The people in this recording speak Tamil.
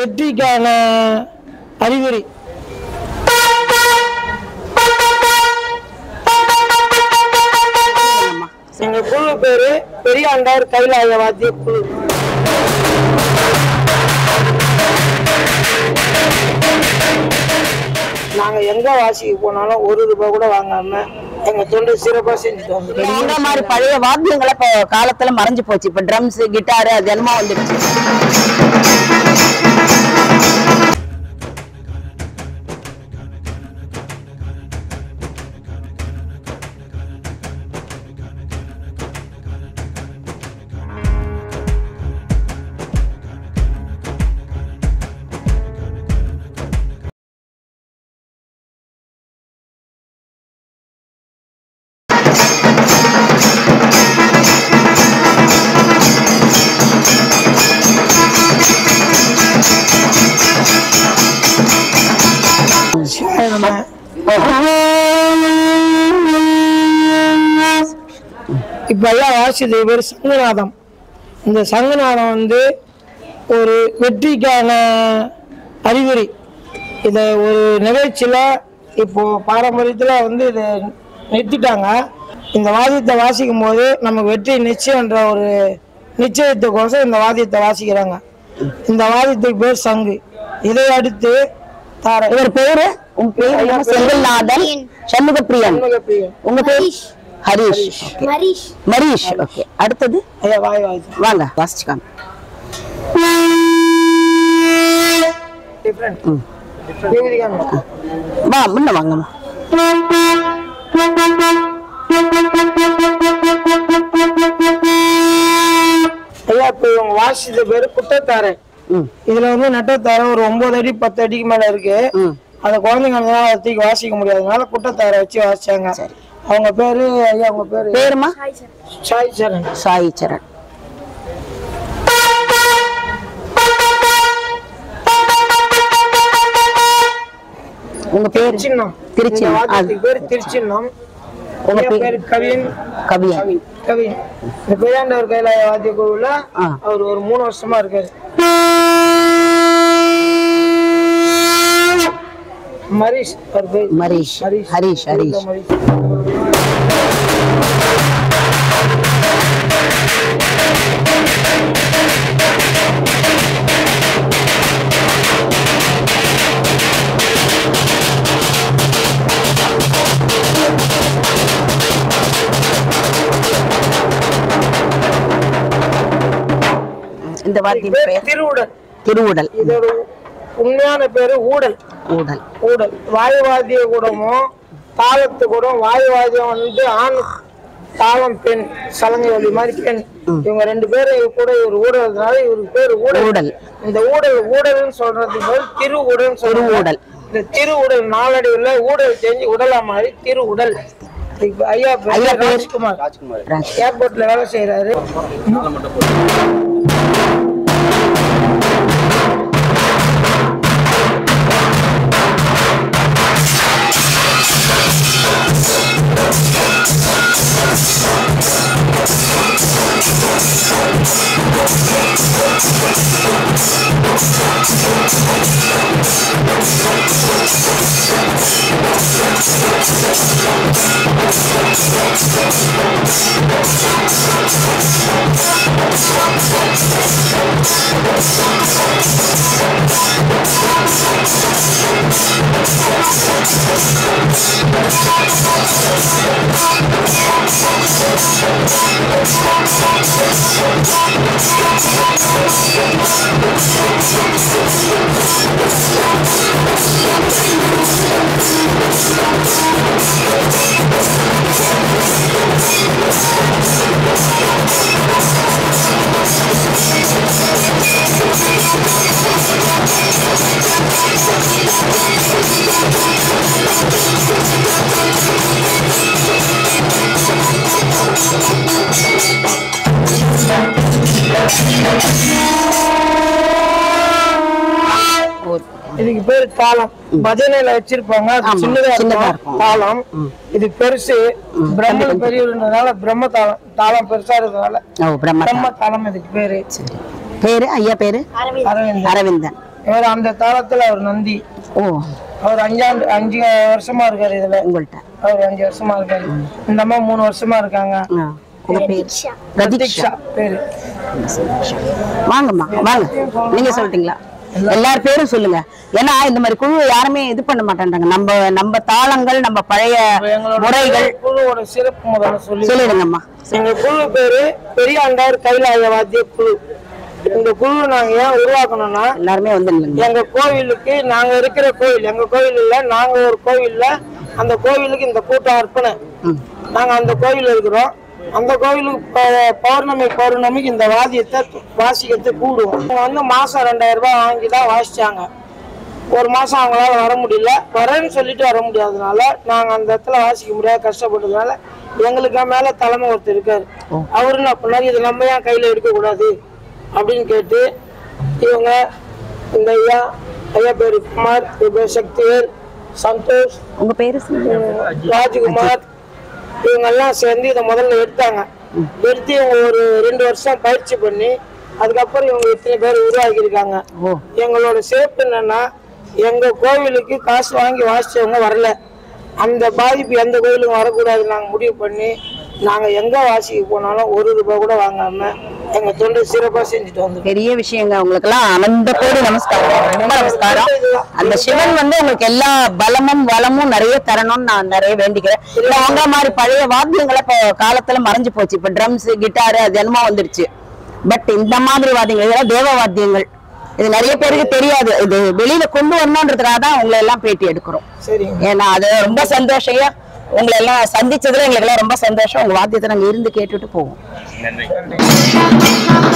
வெற்றிக்கான அறிகுறி எங்க குழு பேரு பெரியாண்டார் கைலாய வாத்திய குழு நாங்க எங்க வாசிக்கு போனாலும் ஒரு ரூபாய் கூட வாங்காம எங்க தொண்டு சிறப்பா செஞ்சுட்டு வந்துருக்கோம் இந்த மாதிரி பழைய வாத்தியங்களை இப்போ காலத்துல மறைஞ்சு போச்சு இப்ப ட்ரம்ஸ் கிட்டாரு அது என்னமோ வந்துடுச்சு சிவாய நம. இப்ப எல்லாம் வாசியது பேர் சங்குநாதம் இந்த சங்குநாதம் வந்து ஒரு வெற்றிக்கான அறிகுறி இதை ஒரு நிகழ்ச்சியில இப்போ பாரம்பரியத்துல வந்து இதை நிறுத்திட்டாங்க இந்த வாத்தியத்தை வாசிக்கும் போது நமக்கு வெற்றி நிச்சயம்ன்ற ஒரு நிச்சயத்துக்கோசம் இந்த வாத்தியத்தை வாசிக்கிறாங்க இந்த வாத்தியத்துக்கு பேர் சங்கு இதை அடுத்து தாரை இவர் பேரு உங்க பேரு என்ன? செந்தில்நாதன் சண்முகப்பிரியன் சண்முகப்பிரியன். உங்க பேர் ஹரிஷ் Okay. மரிஷ் மரீஷ் ஓகே அடுத்தது ஐயா வாய் வாய் வாங்க வாசிச்சுக்காங்க டிஃப்ரெண்ட் டிஃப்ரெண்ட் வா முன்ன வாங்கம்மா ஐயா இப்போ இவங்க வாசிச்ச பேரு குட்டத்தாரை ம் இதுல வந்து நட்டத்தாரை ஒரு ஒன்பது அடி பத்து அடிக்கு மேல இருக்கு ம் அந்த குழந்தைங்க அதனால தூக்கி வாசிக்க முடியாதனால குட்டத்தாரை வச்சு வாசிச்சாங்க அவங்க பேரு ஐயா அவங்க பேரு பேருமா சாய் சரண் சாய் சரண் உங்க பேர் சின்னம் திருச்சி இந்த வாத்தியத்துக்கு பேரு திருச்சின்னம் உங்க ஐயா பேர் பேரு கவின் கவியன் கவி கவின் இந்த பெரியாண்டவர் கைலாய வாத்திய குழுவுல ஆ. அவர் ஒரு மூணு வருஷமா இருக்காரு மரிஷ் அவர் பேர் மரீஷ் ஹரிஷ் ஹரிஷ் மரிஷ் இந்த வாத்தியம் பேர் பேர் திருவுடல் திருவுடல் இதோட உண்மையான பேரு ஊடல் ஊடல் ஊடல் வாயுவாதிய கூடமும் தாளத்து கூடம் வாயுவாதியம் வந்து ஆண் தாளம் பெண் சலங்கை ஒலி மாதிரி பெண் இவங்க ரெண்டு பேரும் கூட இவர் ஊடல்னால இவருக்கு பேரு ஊடல் ஊடல். இந்த ஊடல் ஊடல்னு சொல்றதுக்கு பதில் திரு உடல் திருவுடல். இந்த திரு உடல் நாளடைவுல ஊடல் செஞ்சு உடலா மாதிரி திரு உடல் இப்ப ஐயா பேரு ஐயா பேர்? ராஜ்குமார் ராஜ் ஏர்போர்ட்ல வேலை செய்யறாரு இதுக்கு பேரு தாளம் பஜனையில வச்சிருப்பாங்க அது ஆமா, சின்னதா சின்னதா இருக்கும் இருக்கும். தாளம் இது பெருசு பிரம்மன் பெரியவர்ன்றதுனால பிரம்ம தாளம் தாளம் பெருசா இருக்கிறதுனால ஓ பிரம்ம பிரம்ம தாளம் இதுக்கு பேரு சரி பேரு ஐயா பேரு அரவிந்த் அரவிந்தன் இவர் அந்த தாளத்துல அவர் நந்தி ஓ அவர் அஞ்சாண்டு அஞ்சு வருஷமா இருக்காரு இதுல உங்கள்கிட்ட அவர் அஞ்சு வருஷமா இருக்காரு இந்த அம்மா மூணு வருஷமா இருக்காங்க ஆ, உங்க பேர் பிரதீக்ஷா பிரதீக்ஷா பேரு வாங்கம்மா வாங்க நீங்க சொல்லிட்டீங்களா எல்லார் பேரும் சொல்லுங்க ஏன்னா இந்த மாதிரி குழு யாருமே இது பண்ண மாட்டேன்றாங்க நம்ம நம்ம தாளங்கள் நம்ம பழைய எங்களோட முறைகள் குழுவோட சிறப்பு முதல்ல சொல்லி சொல்லிடுங்கம்மா எங்க குழு பேரு பெரியாண்டார் கைலாய வாத்திய குழு இந்த குழு நாங்க ஏன் உருவாக்கணும்னா எல்லாருமே வந்துடுங்க எங்க கோவிலுக்கு நாங்க இருக்கிற கோவில் எங்க கோவில் இல்ல நாங்க ஒரு கோவில்ல அந்த கோவிலுக்கு இந்த கூட்டம் அர்ப்பணை நாங்க அந்த கோவில் இருக்கிறோம் அந்த கோவிலுக்கு ப- பௌர்ணமி பௌர்ணமிக்கு இந்த வாத்தியத்தை வாசிக்கிறது கூடுவோம் அவங்க வந்து மாசம் ரெண்டாயிரம் ரூபாய் வாங்கி தான் வாசிச்சாங்க ஒரு மாசம் அவங்களால வர முடியல வரேன்னு சொல்லிட்டு வர முடியாதனால நாங்க அந்த இடத்துல வாசிக்க முடியாத கஷ்டப்பட்டதுனால எங்களுக்கு மேல தலைமை ஒருத்தர் இருக்காரு அவரு என்ன பண்ணாரு இது நம்ம ஏன் கையில எடுக்க கூடாது அப்படின்னு கேட்டு இவங்க இந்த ஐயா ஐயா பேரு குமார் இவர் பேர் சக்திவேல் சந்தோஷ் உங்க பேரு சொல்லுங்க. ராஜ்குமார் இவங்க எல்லாம் சேர்ந்து இதை முதல்ல எடுத்தாங்க எடுத்து இவங்க ஒரு ரெண்டு வருஷம் பயிற்சி பண்ணி அதுக்கப்புறம் இவங்க இத்தனை பேர் உருவாக்கி இருக்காங்க ஓ எங்களோட சிறப்பு என்னன்னா எங்க கோவிலுக்கு காசு வாங்கி வாசிச்சவங்க வரல அந்த பாதிப்பு எந்த கோவிலுக்கும் வரக்கூடாது நாங்க முடிவு பண்ணி நாங்க எங்க வாசிக்க போனாலும் ஒரு ரூபாய் கூட வாங்காம எங்க தொண்டை சிறப்பா செஞ்சுட்டு வந்தோம் பெரிய விஷயங்க உங்களுக்கு எல்லாம் அனந்த கோடி நமஸ்காரம் ரொம்ப நமஸ்காரம் அந்த சிவன் வந்து உங்களுக்கு எல்லா பலமும் வளமும் நிறைய தரணும்னு நான் நிறைய வேண்டிக்கிறேன் இல்ல அவங்க மாதிரி பழைய வாத்தியங்களை இப்போ காலத்துல மறைஞ்சு போச்சு இப்ப ட்ரம்ஸ் கிட்டாரு அது என்னமோ வந்துருச்சு பட் இந்த மாதிரி வாத்தியங்கள் இதெல்லாம் தேவ வாத்தியங்கள் இது நிறைய பேருக்கு தெரியாது இது வெளியில கொண்டு வரணுன்றதுக்காக தான் உங்களை எல்லாம் பேட்டி எடுக்கிறோம் சரிங்க ஏன்னா அது ரொம்ப சந்தோஷம் ஐயா. உங்களை எல்லாம் சந்திச்சதுல எங்களுக்கு எல்லாம் ரொம்ப சந்தோஷம் உங்க வாத்தியத்தை நாங்க இருந்து கேட்டுட்டு போவோம் நன்றி